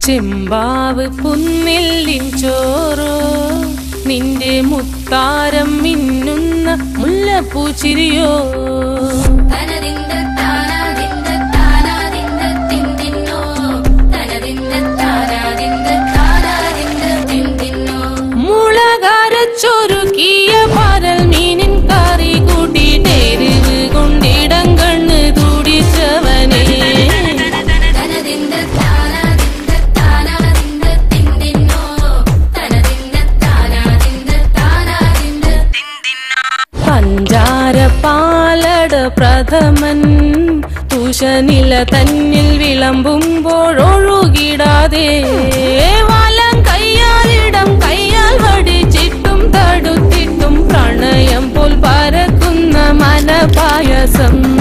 ചെമ്പാവ് പുന്നെല്ലിൻ ചോറോ നിന്റെ മുത്താരം മിന്നുന്ന മുല്ലപ്പൂ ചിരിയോ തനതിന്ത താനാതിന്ത താനാതിന്ത തിന്തിന്നോ തനതിന്ത താനാതിന്ത താനാതിന്ത തിന്തിന്നോ മുളകരച്ചൊരുക്കിയ പരൽ മീനിൻ കറി കൂട്ടി നേരിവ് കൊണ്ടിടം കണ്ണ് തുടിച്ചവനേ തനതിന്ത താനാതിന്ത താനാതിന്ത തിന്തിന്നോ തനതിന്ത താനാതിന്ത താനാതിന്ത പഞ്ചാര പാലട പ്രഥമൻ തുഷനില തന്നിൽ വിളമ്പുമ്പോഴൊഴുകിടാതെ വലം കയ്യാലിടം കയ്യാൽ വടിച്ചിട്ടും തടുത്തിട്ടും പ്രണയം പോൽ പരക്കുന്ന മനപായസം